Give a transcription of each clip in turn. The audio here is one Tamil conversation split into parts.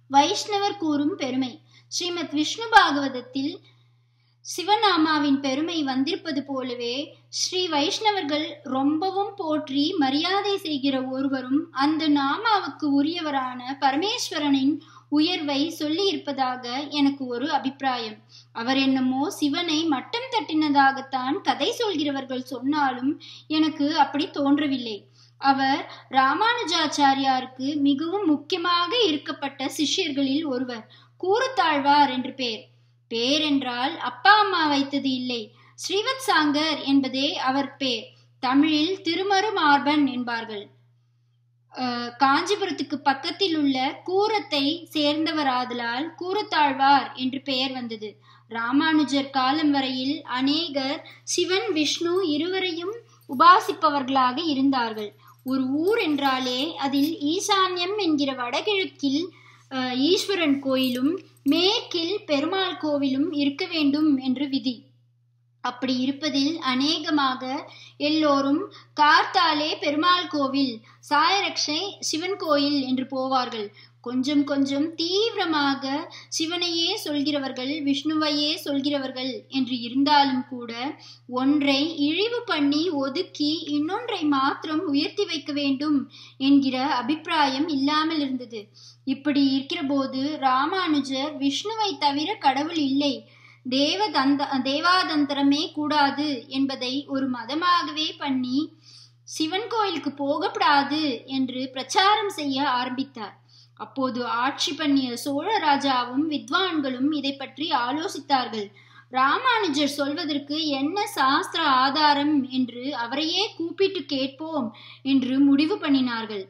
வைஷ்ணவர் கூறும் பெருமை ஸ்ரீமத் விஷ்ணு பாகவதத்தில் சிவநாமாவின் பெருமை வந்திருப்பது போலவே ஸ்ரீ வைஷ்ணவர்கள் ரொம்பவும் போற்றி மரியாதை செய்கிற ஒருவரும் அந்த நாமாவுக்கு உரியவரான பரமேஸ்வரனின் உயர்வை சொல்லி இருப்பதாக எனக்கு ஒரு அபிப்பிராயம் அவர் என்னமோ சிவனை மட்டம் தட்டினதாகத்தான் கதை சொல்கிறவர்கள் சொன்னாலும் எனக்கு அப்படி தோன்றவில்லை அவர் ராமானுஜாச்சாரியாருக்கு மிகவும் முக்கியமாக இருக்கப்பட்ட சிஷ்யர்களில் ஒருவர் கூறுத்தாழ்வார் என்று பேர் பேர் என்றால் அப்பா அம்மா வைத்தது இல்லை ஸ்ரீவத் சாங்கர் என்பதே அவர் பேர் தமிழில் திருமரு மார்பன் என்பார்கள் காஞ்சிபுரத்துக்கு பக்கத்தில் உள்ள கூரத்தை சேர்ந்தவராதலால் கூரத்தாழ்வார் என்று பெயர் வந்தது ராமானுஜர் காலம் வரையில் அநேகர் சிவன் விஷ்ணு இருவரையும் உபாசிப்பவர்களாக இருந்தார்கள் ஒரு ஊர் என்றாலே அதில் ஈசான்யம் என்கிற வடகிழக்கில் ஈஸ்வரன் கோயிலும் மேற்கில் பெருமாள் கோவிலும் இருக்க வேண்டும் என்று விதி அப்படி இருப்பதில் அநேகமாக எல்லோரும் கார்த்தாலே பெருமாள் கோவில் சாயரக்ஷை சிவன் கோயில் என்று போவார்கள் கொஞ்சம் கொஞ்சம் தீவிரமாக சிவனையே சொல்கிறவர்கள் விஷ்ணுவையே சொல்கிறவர்கள் என்று இருந்தாலும் கூட ஒன்றை இழிவு பண்ணி ஒதுக்கி இன்னொன்றை மாத்திரம் உயர்த்தி வைக்க வேண்டும் என்கிற அபிப்பிராயம் இல்லாமல் இருந்தது இப்படி இருக்கிற போது ராமானுஜர் விஷ்ணுவை தவிர கடவுள் இல்லை தேவதந்த தேவாதந்திரமே கூடாது என்பதை ஒரு மதமாகவே பண்ணி சிவன் கோயிலுக்கு போகப்படாது என்று பிரச்சாரம் செய்ய ஆரம்பித்தார் அப்போது ஆட்சி பண்ணிய சோழ ராஜாவும் வித்வான்களும் இதை பற்றி ஆலோசித்தார்கள் ராமானுஜர் சொல்வதற்கு என்ன சாஸ்திர ஆதாரம் என்று அவரையே கூப்பிட்டு கேட்போம் என்று முடிவு பண்ணினார்கள்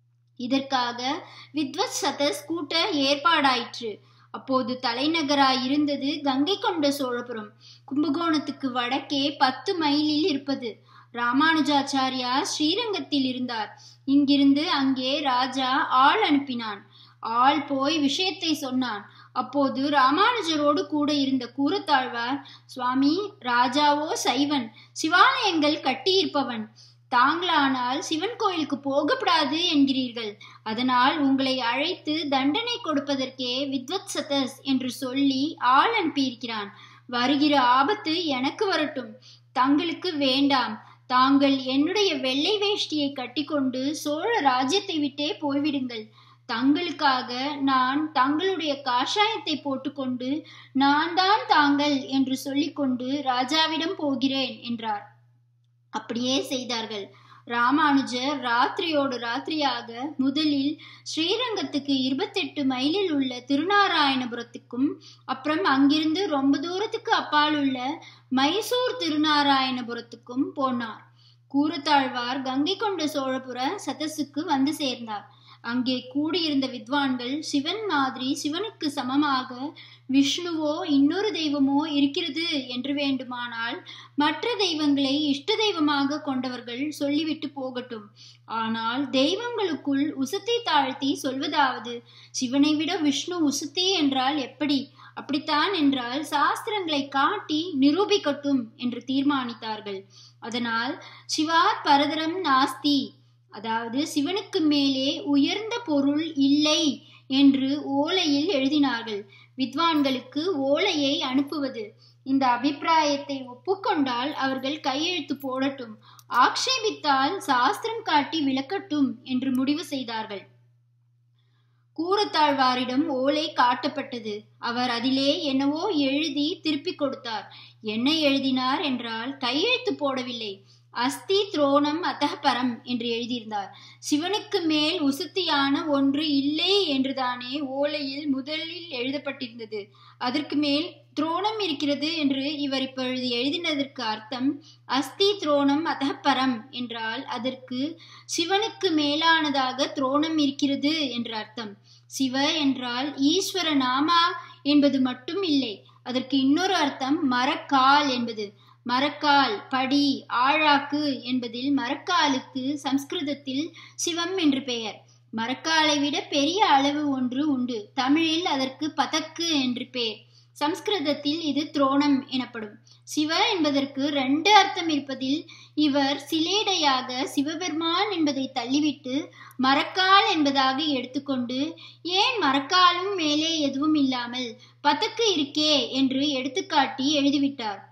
இதற்காக வித்வத் சதஸ் கூட்ட ஏற்பாடாயிற்று அப்போது தலைநகராய் இருந்தது கங்கை கொண்ட சோழபுரம் கும்பகோணத்துக்கு வடக்கே பத்து மைலில் இருப்பது ராமானுஜாச்சாரியா ஸ்ரீரங்கத்தில் இருந்தார் இங்கிருந்து அங்கே ராஜா ஆள் அனுப்பினான் ஆள் போய் விஷயத்தை சொன்னான் அப்போது ராமானுஜரோடு கூட இருந்த கூறத்தாழ்வார் சுவாமி ராஜாவோ சைவன் சிவாலயங்கள் கட்டியிருப்பவன் தாங்களானால் சிவன் கோயிலுக்கு போகப்படாது என்கிறீர்கள் அதனால் உங்களை அழைத்து தண்டனை கொடுப்பதற்கே வித்வத் சதஸ் என்று சொல்லி ஆள் அனுப்பியிருக்கிறான் வருகிற ஆபத்து எனக்கு வரட்டும் தங்களுக்கு வேண்டாம் தாங்கள் என்னுடைய வெள்ளை வேஷ்டியை கட்டிக்கொண்டு சோழ ராஜ்யத்தை விட்டே போய்விடுங்கள் தங்களுக்காக நான் தங்களுடைய காஷாயத்தை போட்டுக்கொண்டு நான் தான் தாங்கள் என்று சொல்லிக்கொண்டு ராஜாவிடம் போகிறேன் என்றார் அப்படியே செய்தார்கள் ராமானுஜர் ராத்திரியோடு ராத்திரியாக முதலில் ஸ்ரீரங்கத்துக்கு இருபத்தெட்டு மைலில் உள்ள திருநாராயணபுரத்துக்கும் அப்புறம் அங்கிருந்து ரொம்ப தூரத்துக்கு அப்பால் உள்ள மைசூர் திருநாராயணபுரத்துக்கும் போனார் கூறத்தாழ்வார் கங்கை கொண்ட சோழபுர சதஸுக்கு வந்து சேர்ந்தார் அங்கே கூடியிருந்த வித்வான்கள் சிவன் மாதிரி சிவனுக்கு சமமாக விஷ்ணுவோ இன்னொரு தெய்வமோ இருக்கிறது என்று வேண்டுமானால் மற்ற தெய்வங்களை இஷ்ட தெய்வமாக கொண்டவர்கள் சொல்லிவிட்டு போகட்டும் ஆனால் தெய்வங்களுக்குள் உசத்தி தாழ்த்தி சொல்வதாவது சிவனை விட விஷ்ணு உசுத்தி என்றால் எப்படி அப்படித்தான் என்றால் சாஸ்திரங்களை காட்டி நிரூபிக்கட்டும் என்று தீர்மானித்தார்கள் அதனால் சிவாத் பரதரம் நாஸ்தி அதாவது சிவனுக்கு மேலே உயர்ந்த பொருள் இல்லை என்று ஓலையில் எழுதினார்கள் வித்வான்களுக்கு ஓலையை அனுப்புவது இந்த அபிப்பிராயத்தை ஒப்புக்கொண்டால் அவர்கள் கையெழுத்து போடட்டும் ஆக்ஷேபித்தால் சாஸ்திரம் காட்டி விளக்கட்டும் என்று முடிவு செய்தார்கள் கூறத்தாழ்வாரிடம் ஓலை காட்டப்பட்டது அவர் அதிலே என்னவோ எழுதி திருப்பிக் கொடுத்தார் என்ன எழுதினார் என்றால் கையெழுத்து போடவில்லை அஸ்தி துரோணம் அத்தகபரம் என்று எழுதியிருந்தார் சிவனுக்கு மேல் உசுத்தியான ஒன்று இல்லை என்றுதானே ஓலையில் முதலில் எழுதப்பட்டிருந்தது அதற்கு மேல் துரோணம் இருக்கிறது என்று இவர் இப்பொழுது எழுதினதற்கு அர்த்தம் அஸ்தி துரோணம் அத்தகப்பரம் என்றால் அதற்கு சிவனுக்கு மேலானதாக துரோணம் இருக்கிறது என்று அர்த்தம் சிவ என்றால் ஈஸ்வர நாமா என்பது மட்டும் இல்லை அதற்கு இன்னொரு அர்த்தம் மரக்கால் என்பது மரக்கால் படி ஆழாக்கு என்பதில் மரக்காலுக்கு சம்ஸ்கிருதத்தில் சிவம் என்று பெயர் மரக்காலை விட பெரிய அளவு ஒன்று உண்டு தமிழில் அதற்கு பதக்கு என்று பெயர் சம்ஸ்கிருதத்தில் இது துரோணம் எனப்படும் சிவ என்பதற்கு ரெண்டு அர்த்தம் இருப்பதில் இவர் சிலேடையாக சிவபெருமான் என்பதை தள்ளிவிட்டு மரக்கால் என்பதாக எடுத்துக்கொண்டு ஏன் மரக்காலும் மேலே எதுவும் இல்லாமல் பதக்கு இருக்கே என்று எடுத்துக்காட்டி எழுதிவிட்டார்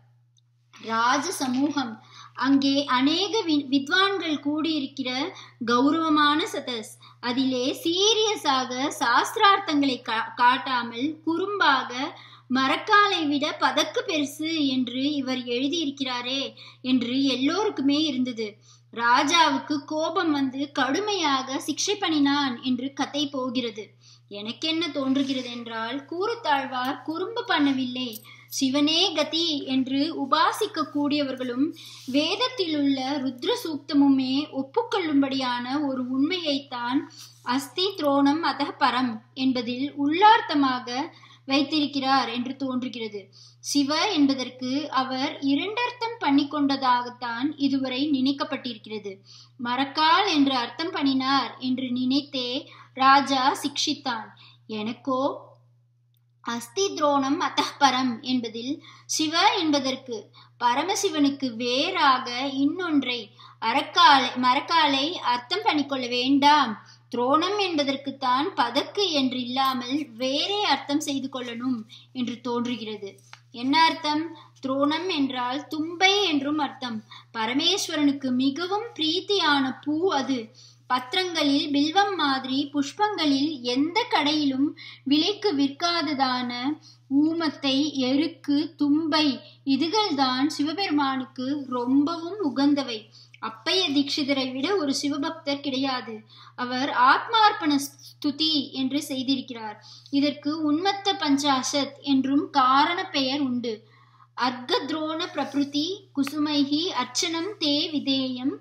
ராஜ சமூகம் அங்கே அநேக வித்வான்கள் கூடியிருக்கிற கௌரவமான சதஸ் அதிலே சீரியஸாக சாஸ்திரார்த்தங்களை காட்டாமல் குறும்பாக மரக்காலை விட பதக்கு பெருசு என்று இவர் எழுதியிருக்கிறாரே என்று எல்லோருக்குமே இருந்தது ராஜாவுக்கு கோபம் வந்து கடுமையாக சிக்ஷை பண்ணினான் என்று கதை போகிறது எனக்கு என்ன தோன்றுகிறது என்றால் கூறுத்தாழ்வார் குறும்பு பண்ணவில்லை சிவனே கதி என்று உபாசிக்க கூடியவர்களும் வேதத்தில் உள்ள ருத்ர சூக்தமுமே ஒப்புக்கொள்ளும்படியான ஒரு உண்மையைத்தான் அஸ்தி துரோணம் அத பரம் என்பதில் உள்ளார்த்தமாக வைத்திருக்கிறார் என்று தோன்றுகிறது சிவ என்பதற்கு அவர் இரண்டர்த்தம் பண்ணி கொண்டதாகத்தான் இதுவரை நினைக்கப்பட்டிருக்கிறது மரக்கால் என்று அர்த்தம் பண்ணினார் என்று நினைத்தே ராஜா சிக்ஷித்தான் எனக்கோ அஸ்தி துரோணம் அத்தப்பரம் என்பதில் சிவ என்பதற்கு பரமசிவனுக்கு வேறாக இன்னொன்றை அறக்காலை மரக்காலை அர்த்தம் பண்ணிக்கொள்ள வேண்டாம் துரோணம் என்பதற்குத்தான் பதக்கு என்று இல்லாமல் வேறே அர்த்தம் செய்து கொள்ளணும் என்று தோன்றுகிறது என்ன அர்த்தம் துரோணம் என்றால் தும்பை என்றும் அர்த்தம் பரமேஸ்வரனுக்கு மிகவும் பிரீத்தியான பூ அது பத்திரங்களில் பில்வம் மாதிரி புஷ்பங்களில் எந்த கடையிலும் விலைக்கு விற்காததான ஊமத்தை எருக்கு தும்பை இதுகள்தான் சிவபெருமானுக்கு ரொம்பவும் உகந்தவை அப்பைய தீட்சிதரை விட ஒரு சிவபக்தர் கிடையாது அவர் ஆத்மார்ப்பண ஸ்துதி என்று செய்திருக்கிறார் இதற்கு உன்மத்த பஞ்சாசத் என்றும் காரண பெயர் உண்டு அர்க்கத்ரோண பிரபுதி குசுமைகி அர்ச்சனம் தே விதேயம்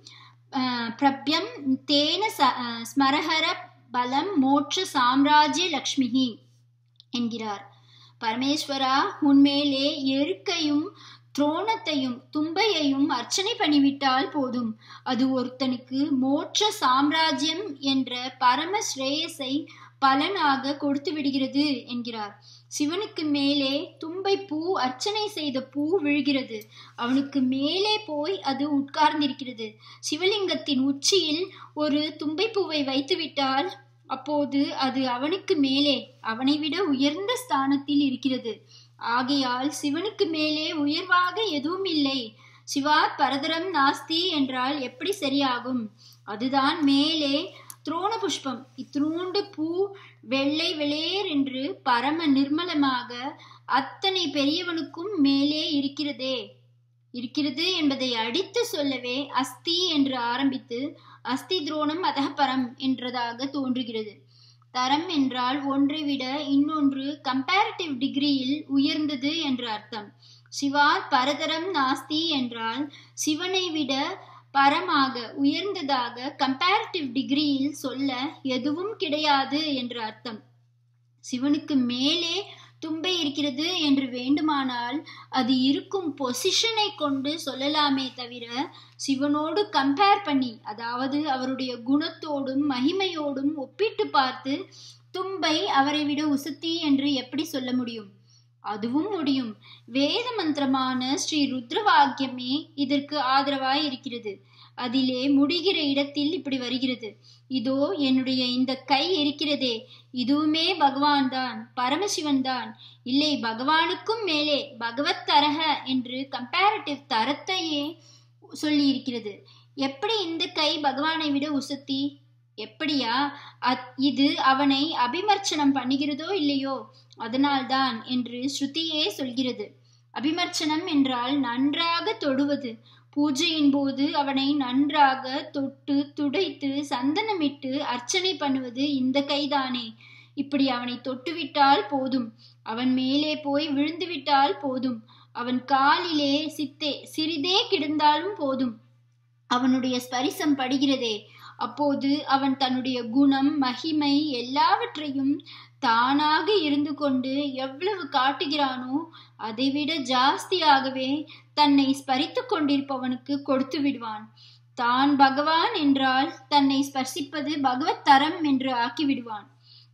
பிரப்யம் தேன ஸ்மரஹர பலம் மோட்ச சாம்ராஜ்ய லக்ஷ்மிகி என்கிறார் பரமேஸ்வரா உன்மேலே எருக்கையும் துரோணத்தையும் தும்பையையும் அர்ச்சனை பண்ணிவிட்டால் போதும் அது ஒருத்தனுக்கு மோட்ச சாம்ராஜ்யம் என்ற பரம ஸ்ரேயஸை பலனாக கொடுத்து விடுகிறது என்கிறார் சிவனுக்கு மேலே தும்பை பூ அர்ச்சனை செய்த பூ விழுகிறது அவனுக்கு மேலே போய் அது உட்கார்ந்திருக்கிறது சிவலிங்கத்தின் உச்சியில் ஒரு தும்பை பூவை வைத்துவிட்டால் அப்போது அது அவனுக்கு மேலே அவனை விட உயர்ந்த ஸ்தானத்தில் இருக்கிறது ஆகையால் சிவனுக்கு மேலே உயர்வாக எதுவும் இல்லை சிவாத் பரதரம் நாஸ்தி என்றால் எப்படி சரியாகும் அதுதான் மேலே துரோண புஷ்பம் இத்திரூண்டு பூ வெள்ளை வெளியேர் என்று பரம நிர்மலமாக அத்தனை பெரியவனுக்கும் மேலே இருக்கிறதே இருக்கிறது என்பதை அடித்து சொல்லவே அஸ்தி என்று ஆரம்பித்து அஸ்தி துரோணம் அதகபரம் என்றதாக தோன்றுகிறது தரம் என்றால் ஒன்றை விட இன்னொன்று கம்பேரிட்டிவ் டிகிரியில் உயர்ந்தது என்று அர்த்தம் சிவாத் பரதரம் நாஸ்தி என்றால் சிவனை விட பரமாக உயர்ந்ததாக கம்பேரிட்டிவ் டிகிரியில் சொல்ல எதுவும் கிடையாது என்று அர்த்தம் சிவனுக்கு மேலே தும்பை இருக்கிறது என்று வேண்டுமானால் அது இருக்கும் பொசிஷனை கொண்டு சொல்லலாமே தவிர சிவனோடு கம்பேர் பண்ணி அதாவது அவருடைய குணத்தோடும் மகிமையோடும் ஒப்பிட்டு பார்த்து தும்பை அவரை விட உசத்தி என்று எப்படி சொல்ல முடியும் அதுவும் முடியும் வேத மந்திரமான ஸ்ரீ ருத்ரவாக்கியமே இதற்கு ஆதரவாய் இருக்கிறது அதிலே முடிகிற இடத்தில் இப்படி வருகிறது இதோ என்னுடைய இந்த கை இருக்கிறதே இதுவுமே பகவான் தான் பரமசிவன் தான் இல்லை பகவானுக்கும் மேலே பகவத் தரக என்று கம்பேரிட்டிவ் தரத்தையே சொல்லி இருக்கிறது எப்படி இந்த கை பகவானை விட உசத்தி எப்படியா இது அவனை அபிமர்ச்சனம் பண்ணுகிறதோ இல்லையோ அதனால்தான் என்று ஸ்ருதியே சொல்கிறது அபிமர்ச்சனம் என்றால் நன்றாக தொடுவது பூஜையின் போது அவனை நன்றாக தொட்டு துடைத்து சந்தனமிட்டு அர்ச்சனை பண்ணுவது இந்த கைதானே இப்படி அவனை தொட்டுவிட்டால் போதும் அவன் மேலே போய் விழுந்துவிட்டால் போதும் அவன் காலிலே சித்தே சிறிதே கிடந்தாலும் போதும் அவனுடைய ஸ்பரிசம் படுகிறதே அப்போது அவன் தன்னுடைய குணம் மகிமை எல்லாவற்றையும் தானாக இருந்து கொண்டு எவ்வளவு காட்டுகிறானோ அதைவிட ஜாஸ்தியாகவே தன்னை ஸ்பரித்து கொண்டிருப்பவனுக்கு கொடுத்து விடுவான் தான் பகவான் என்றால் தன்னை ஸ்பர்சிப்பது பகவத் தரம் என்று ஆக்கிவிடுவான்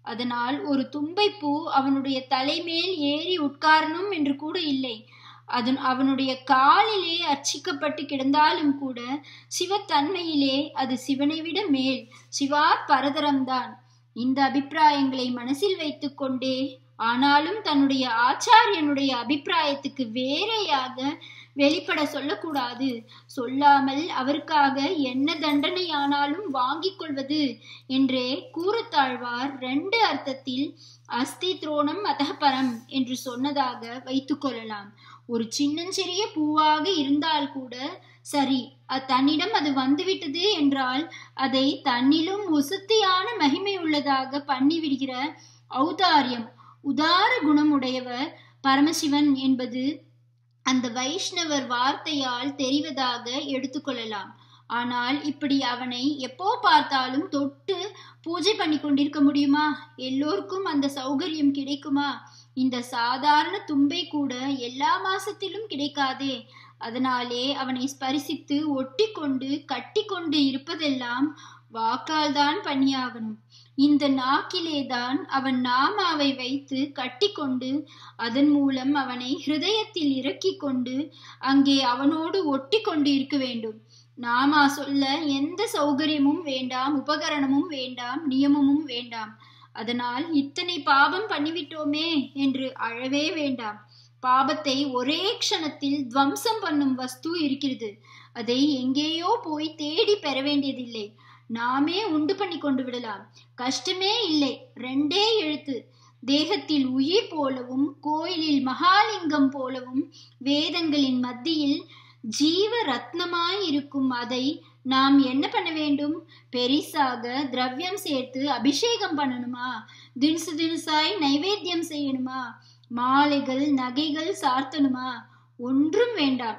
அதனால் ஒரு தும்பைப்பூ அவனுடைய தலைமேல் ஏறி உட்காரணும் என்று கூட இல்லை அது அவனுடைய காலிலே அர்ச்சிக்கப்பட்டு கிடந்தாலும் கூட சிவத்தன்மையிலே அது சிவனை விட மேல் சிவா பரதரம்தான் இந்த அபிப்பிராயங்களை மனசில் வைத்துக் கொண்டே ஆனாலும் தன்னுடைய ஆச்சாரியனுடைய அபிப்பிராயத்துக்கு வேறையாக வெளிப்பட சொல்லக்கூடாது சொல்லாமல் அவருக்காக என்ன தண்டனையானாலும் வாங்கிக் கொள்வது என்றே கூறத்தாழ்வார் ரெண்டு அர்த்தத்தில் அஸ்தி துரோணம் அதகபரம் என்று சொன்னதாக வைத்துக் கொள்ளலாம் ஒரு சின்னஞ்சிறிய பூவாக இருந்தால் கூட சரி தன்னிடம் அது வந்துவிட்டது என்றால் அதை தன்னிலும் உசத்தியான மகிமை உள்ளதாக பண்ணிவிடுகிற ஔதாரியம் உதார குணமுடையவர் பரமசிவன் என்பது அந்த வைஷ்ணவர் வார்த்தையால் தெரிவதாக எடுத்துக்கொள்ளலாம் ஆனால் இப்படி அவனை எப்போ பார்த்தாலும் தொட்டு பூஜை பண்ணி கொண்டிருக்க முடியுமா எல்லோருக்கும் அந்த சௌகரியம் கிடைக்குமா இந்த சாதாரண தும்பை கூட எல்லா மாசத்திலும் கிடைக்காதே அதனாலே அவனை ஸ்பரிசித்து ஒட்டி கொண்டு கட்டி கொண்டு இருப்பதெல்லாம் வாக்கால் தான் பண்ணியாகணும் இந்த நாக்கிலேதான் அவன் நாமாவை வைத்து கட்டி கொண்டு அதன் மூலம் அவனை ஹிருதயத்தில் இறக்கி கொண்டு அங்கே அவனோடு ஒட்டி கொண்டு இருக்க வேண்டும் நாமா சொல்ல எந்த சௌகரியமும் வேண்டாம் உபகரணமும் வேண்டாம் நியமமும் வேண்டாம் அதனால் இத்தனை பாபம் பண்ணிவிட்டோமே என்று அழவே வேண்டாம் பாபத்தை ஒரே க்ஷணத்தில் துவம்சம் பண்ணும் வஸ்து இருக்கிறது அதை எங்கேயோ போய் தேடி பெற வேண்டியதில்லை நாமே உண்டு பண்ணி கொண்டு விடலாம் கஷ்டமே இல்லை ரெண்டே எழுத்து தேகத்தில் உயிர் போலவும் கோயிலில் மகாலிங்கம் போலவும் வேதங்களின் மத்தியில் ஜீவ ரத்னமாய் இருக்கும் அதை நாம் என்ன பண்ண வேண்டும் பெரிசாக திரவியம் சேர்த்து அபிஷேகம் பண்ணணுமா தினசு தினசாய் நைவேத்தியம் செய்யணுமா மாலைகள் நகைகள் சார்த்தணுமா ஒன்றும் வேண்டாம்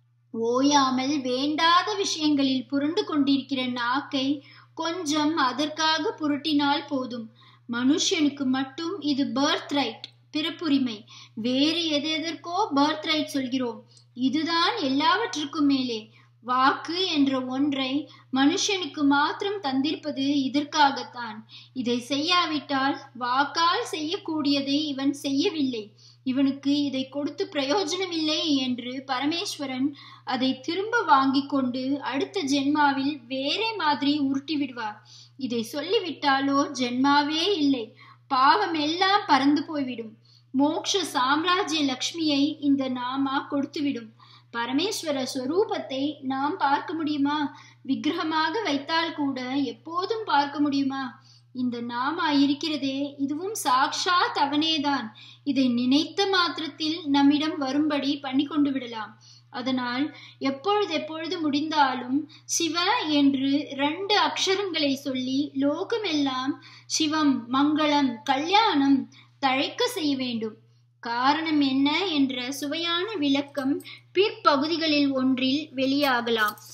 ஓயாமல் வேண்டாத விஷயங்களில் புரண்டு கொண்டிருக்கிற நாக்கை கொஞ்சம் அதற்காக புரட்டினால் போதும் மனுஷனுக்கு மட்டும் இது பர்த் ரைட் பிறப்புரிமை வேறு எது எதற்கோ பர்த் ரைட் சொல்கிறோம் இதுதான் எல்லாவற்றுக்கும் மேலே வாக்கு என்ற ஒன்றை மனுஷனுக்கு மாத்திரம் தந்திருப்பது இதற்காகத்தான் இதை செய்யாவிட்டால் வாக்கால் செய்யக்கூடியதை இவன் செய்யவில்லை இவனுக்கு இதை கொடுத்து பிரயோஜனம் இல்லை என்று பரமேஸ்வரன் அதை திரும்ப வாங்கி கொண்டு அடுத்த ஜென்மாவில் வேறே மாதிரி உருட்டி விடுவார் இதை சொல்லிவிட்டாலோ ஜென்மாவே இல்லை பாவம் எல்லாம் பறந்து போய்விடும் மோக்ஷ சாம்ராஜ்ய லக்ஷ்மியை இந்த நாமா கொடுத்துவிடும் பரமேஸ்வர ஸ்வரூபத்தை நாம் பார்க்க முடியுமா விக்கிரகமாக வைத்தால் கூட எப்போதும் பார்க்க முடியுமா இந்த நாமா இருக்கிறதே இதுவும் சாக்ஷாத் அவனேதான் இதை நினைத்த மாத்திரத்தில் நம்மிடம் வரும்படி பண்ணி கொண்டு விடலாம் அதனால் எப்பொழுது எப்பொழுது முடிந்தாலும் சிவ என்று ரெண்டு அக்ஷரங்களை சொல்லி லோகமெல்லாம் சிவம் மங்களம் கல்யாணம் தழைக்க செய்ய வேண்டும் காரணம் என்ன என்ற சுவையான விளக்கம் பிற்பகுதிகளில் ஒன்றில் வெளியாகலாம்